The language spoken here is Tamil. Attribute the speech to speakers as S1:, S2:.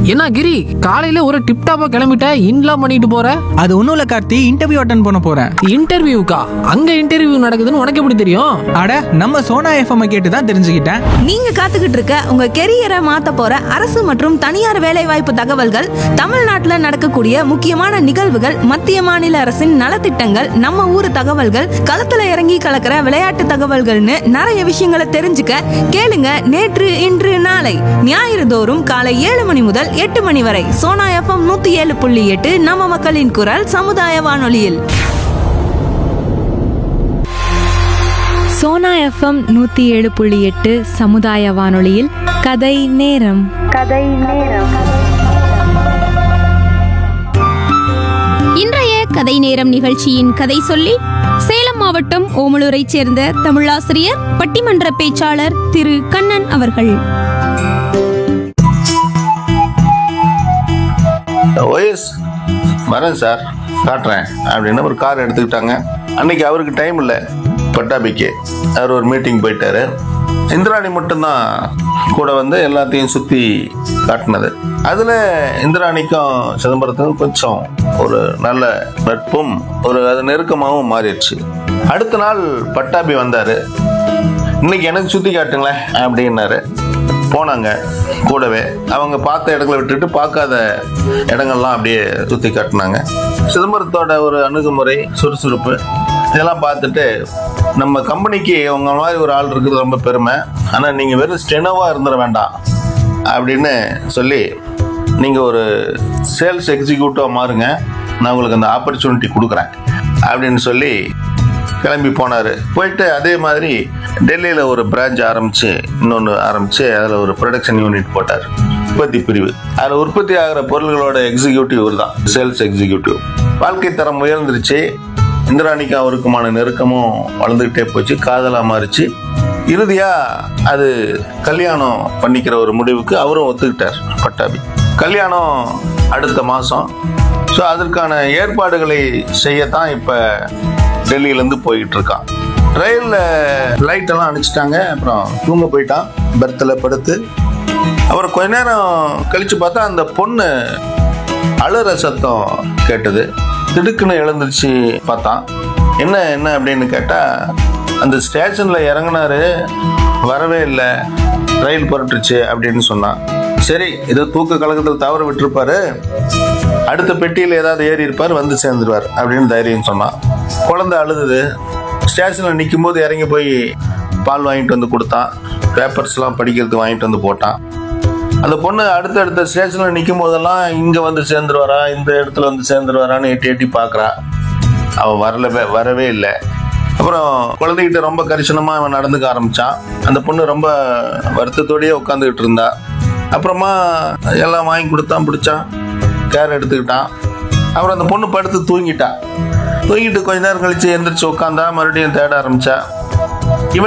S1: என்ன கிரி காலையில ஒரு டிப் டாப்பா கிளம்பிட்ட இன்லாம் பண்ணிட்டு போற
S2: அது ஒன்றும் இல்லை கார்த்தி இன்டர்வியூ அட்டன் பண்ண போகிறேன்
S1: இன்டர்வியூக்கா அங்க இன்டர்வியூ நடக்குதுன்னு உனக்கு எப்படி தெரியும்
S2: அட நம்ம சோனா எஃப்எம் கேட்டு தான் தெரிஞ்சுக்கிட்டேன்
S3: நீங்க காத்துக்கிட்டு இருக்க உங்க கெரியரை மாத்த போற அரசு மற்றும் தனியார் வேலைவாய்ப்பு தகவல்கள் தமிழ்நாட்டுல நடக்கக்கூடிய முக்கியமான நிகழ்வுகள் மத்திய மாநில அரசின் நலத்திட்டங்கள் நம்ம ஊர் தகவல்கள் களத்துல இறங்கி கலக்கிற விளையாட்டு தகவல்கள்னு நிறைய விஷயங்களை தெரிஞ்சுக்க கேளுங்க நேற்று இன்று நாளை ஞாயிறு தோறும் காலை ஏழு மணி முதல் எட்டு மணி வரை சோனா எஃப்எம் நூத்தி ஏழு புள்ளி எட்டு நம்ம மக்களின் குரல் சமுதாய வானொலியில்
S4: சோனா எஃப்எம் நூற்றி ஏழு புள்ளி எட்டு சமுதாய வானொலியில் கதை நேரம்
S5: இன்றைய கதை நேரம் நிகழ்ச்சியின் கதை சொல்லி சேலம் மாவட்டம் ஓமலூரைச் சேர்ந்த தமிழாசிரியர் பட்டிமன்ற பேச்சாளர் திரு கண்ணன் அவர்கள்
S6: ஒயஸ் வரேன் சார் காட்டுறேன் அப்படின்னு ஒரு கார் எடுத்துக்கிட்டாங்க அன்னைக்கு அவருக்கு டைம் இல்லை பட்டாபிக்கு அவர் ஒரு மீட்டிங் போயிட்டாரு இந்திராணி மட்டும்தான் கூட வந்து எல்லாத்தையும் சுற்றி காட்டினது அதில் இந்திராணிக்கும் சிதம்பரத்துக்கும் கொஞ்சம் ஒரு நல்ல நட்பும் ஒரு அது நெருக்கமாகவும் மாறிடுச்சு அடுத்த நாள் பட்டாபி வந்தார் இன்னைக்கு எனக்கு சுற்றி காட்டுங்களேன் அப்படின்னாரு போனாங்க கூடவே அவங்க பார்த்த இடங்களை விட்டுட்டு பார்க்காத இடங்கள்லாம் அப்படியே சுற்றி காட்டினாங்க சிதம்பரத்தோட ஒரு அணுகுமுறை சுறுசுறுப்பு இதெல்லாம் பார்த்துட்டு நம்ம கம்பெனிக்கு உங்க மாதிரி ஒரு ஆள் இருக்கிறது ரொம்ப பெருமை ஆனால் நீங்கள் வெறும் ஸ்டெனோவாக இருந்துட வேண்டாம் அப்படின்னு சொல்லி நீங்கள் ஒரு சேல்ஸ் எக்ஸிக்யூட்டிவாக மாறுங்க நான் உங்களுக்கு அந்த ஆப்பர்ச்சுனிட்டி கொடுக்குறேன் அப்படின்னு சொல்லி கிளம்பி போனார் போயிட்டு அதே மாதிரி டெல்லியில் ஒரு பிரான்ச் ஆரம்பித்து இன்னொன்று ஆரம்பித்து அதில் ஒரு ப்ரொடக்ஷன் யூனிட் போட்டார் உற்பத்தி பிரிவு அதில் உற்பத்தி ஆகிற பொருள்களோட எக்ஸிக்யூட்டிவ் இவர் தான் சேல்ஸ் எக்ஸிக்யூட்டிவ் வாழ்க்கை தரம் உயர்ந்துருச்சு இந்திராணிக்கும் அவருக்குமான நெருக்கமும் வளர்ந்துக்கிட்டே போச்சு காதலாக மாறிச்சு இறுதியாக அது கல்யாணம் பண்ணிக்கிற ஒரு முடிவுக்கு அவரும் ஒத்துக்கிட்டார் பட்டாபி கல்யாணம் அடுத்த மாதம் ஸோ அதற்கான ஏற்பாடுகளை செய்யத்தான் இப்போ டெல்லியிலேருந்து போய்கிட்டு இருக்கான் ரயிலில் லைட்டெல்லாம் அணைச்சிட்டாங்க அப்புறம் தூங்க போயிட்டான் பெர்த்தில் படுத்து அப்புறம் கொஞ்ச நேரம் கழித்து பார்த்தா அந்த பொண்ணு அழுற சத்தம் கேட்டது திடுக்குன்னு எழுந்துருச்சு பார்த்தான் என்ன என்ன அப்படின்னு கேட்டால் அந்த ஸ்டேஷனில் இறங்குனாரு வரவே இல்லை ரயில் புரட்டுச்சு அப்படின்னு சொன்னான் சரி ஏதோ தூக்க கலக்கத்தில் தவற விட்டுருப்பாரு அடுத்த பெட்டியில் ஏதாவது ஏறி இருப்பார் வந்து சேர்ந்துருவார் அப்படின்னு தைரியம் சொன்னான் குழந்தை அழுதுது ஸ்டேஷனில் நிற்கும் போது இறங்கி போய் பால் வாங்கிட்டு வந்து கொடுத்தான் பேப்பர்ஸ்லாம் படிக்கிறதுக்கு வாங்கிட்டு வந்து போட்டான் அந்த பொண்ணு அடுத்தடுத்த ஸ்டேஷனில் நிற்கும் போதெல்லாம் இங்கே வந்து சேர்ந்துருவாரா இந்த இடத்துல வந்து சேர்ந்துருவாரான்னு எட்டி எட்டி பார்க்குறா அவன் வரலவே வரவே இல்லை அப்புறம் குழந்தைகிட்ட ரொம்ப கரிசனமாக அவன் நடந்துக்க ஆரம்பித்தான் அந்த பொண்ணு ரொம்ப வருத்தத்தோடயே உட்காந்துக்கிட்டு இருந்தா அப்புறமா எல்லாம் வாங்கி கொடுத்தான் பிடிச்சான் கேர் எடுத்துக்கிட்டான் அப்புறம் அந்த பொண்ணு படுத்து தூங்கிட்டா தூங்கிட்டு கொஞ்ச நேரம் கழிச்சு எந்திரிச்சு உட்காந்தா மறுபடியும் தேட ஆரம்பிச்சா